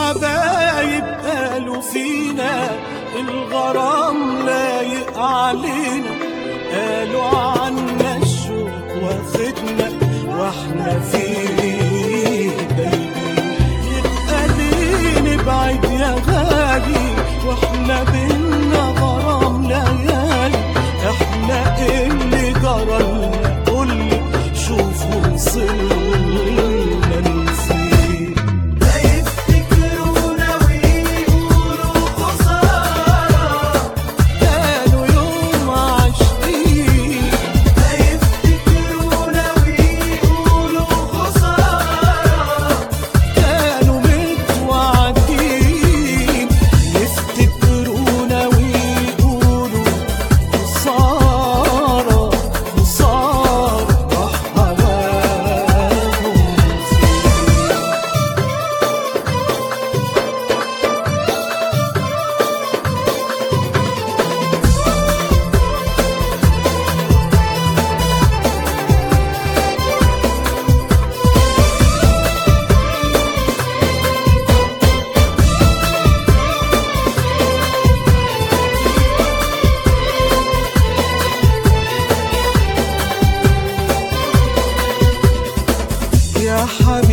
الحبايب قالوا فينا الغرام لايق علينا قالوا عنا الشوق واخدنا واحنا فيه بايبين يبقى ليه نبعد يا غالي واحنا بينا غرام ليالي احنا إيه اللي جرالنا قولي شوفوا وصلنا لفين لا يفتكرونا ويقولوا خسارة كانوا يوم عاشقين لا يفتكرونا ويقولوا خسارة كانوا متوعدين يفتكرونا ويقولوا خسارة خسارة حواهم يا حبيبي